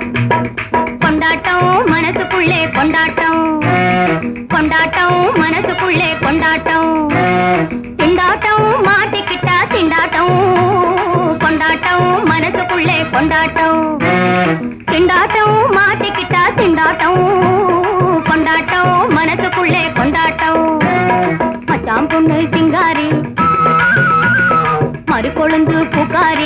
கொண்டாட்டம் மனசுக்குள்ளே கொண்டாட்டம் கொண்டாட்டம் மனசுக்குள்ளே கொண்டாட்டம் திண்டாட்டம் மாட்டிக்கிட்டா திண்டாட்டம் கொண்டாட்டம் மனசுக்குள்ளே கொண்டாட்டம் திண்டாட்டம் மாட்டிக்கிட்டா திண்டாட்டம் கொண்டாட்டம் மனசுக்குள்ளே கொண்டாட்டம் மச்சான் பொண்ணு சிங்காரி மறுகொழுந்து புகாரி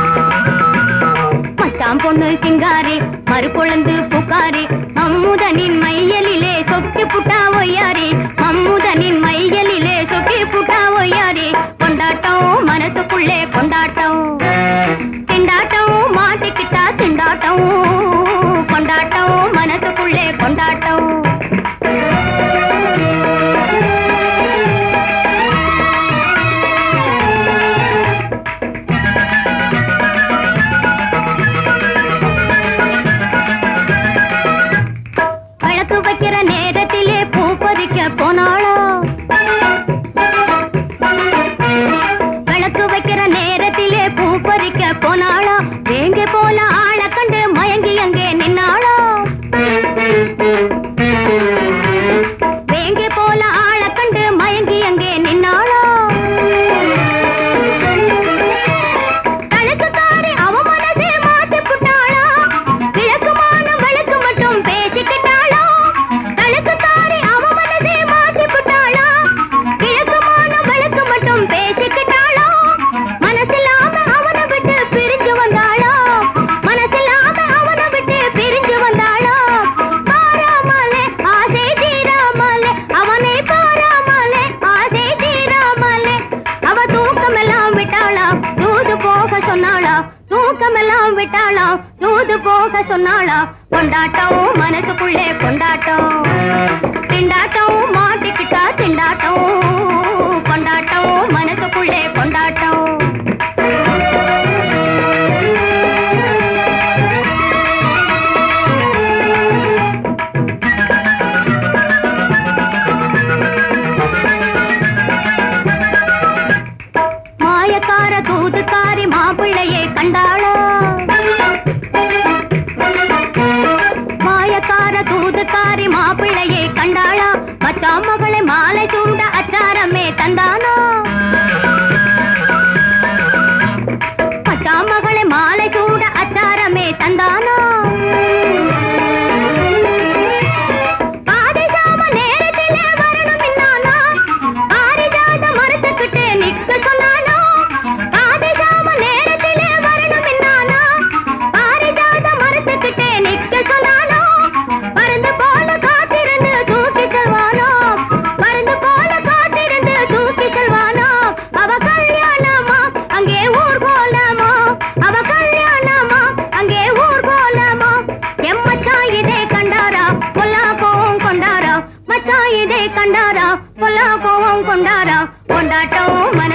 மச்சான் பொண்ணு சிங்காரி மறுகொழுந்து புகாரி மம்முதனின் மையலிலே சொக்கி புட்டா ஒய்யாரி மம்முதனின் மையலிலே சொக்கி புட்டா ஒய்யாரி கொண்டாட்டம் மனசுக்குள்ளே கொண்டாட்டம் திண்டாட்டம் மாட்டிக்கிட்டா திண்டாட்டம் கொண்டாட்டம் மனசுக்குள்ளே கொண்டாட்டம் விளக்கு வைக்கிற நேரத்திலே பூ பறிக்க போனாளோ விளக்கு வைக்கிற நேரத்திலே பூ பறிக்க போனாளோ வேங்க போல ஆள கண்டு மயங்கி அங்கே நின்னாளோ வேங்க போல ஆள கண்டு மயங்கி அங்கே நின்னாளோ கணக்குக்காரி அவ மனசே மாத்தி புட்டாளா விளக்குமான விளக்கு மட்டும் பேசிக்கிட்டாளோ கணக்குக்காரி அவ மனசே மாத்தி புட்டாளா விளக்குமான விளக்கு மட்டும் பேசிக்கிட்டாளோ மனசில்லாம அவனை விட்டு பிரிஞ்சு வந்தாளோ மனசில்லாம அவனை விட்டு பிரிஞ்சு வந்தாளோ பாராமலே ஆசை தீராமலே அவனை பாராமலே ஆசை தீராமலே அவ தூக்கமெல்லாம் விட்டாளா தூது போக சொன்னாளா தூக்கமெல்லாம் விட்டாளா தூது போக சொன்னாளா கொண்டாட்டம் மனசுக்குள்ளே கொண்டாட்டம் திண்டாட்டம் மாட்டிக்கிட்டா திண்டாட்டம் கொண்டாட்டம் மனசுக்குள்ளே கொண்டாட்டம் மாயக்கார தூதுக்காரி மாப்பிள்ளையை கண்டாளோ மாயக்கார தூதுக்காரி மாப்பிள்ளையை கண்டாளா மச்சான் மகளை மாலை சூட அச்சாரமே தந்தானோ மச்சான் மகளை மாலை சூட அச்சாரமே தந்தானோ பாரிஜாம நேரத்திலே வரணும் இன்னானா பாரிஜாத மரத்துக்கிட்டே நிக்க சொன்னானோ பாரிஜாம நேரத்திலே வரணும் இன்னானா பாரிஜாத மரத்துக்கிட்டே நிக்க சொன்னானோ பறந்து போல காத்திருந்து தூக்கி செல்வானோ பறந்து போல காத்திருந்து தூக்கி செல்வானோ அவ கல்யாணமா அங்கே ஊர் போலாமா அவ கல்யாணமா அங்கே ஊர் போலாமா எம் மச்சான் இதே கண்டாரா பொல்லா போவோம் கொண்டாரா மச்சான் இதே கண்டாரா பொல்லா போவோம் கொண்டாரா கொண்டாட்டம் மன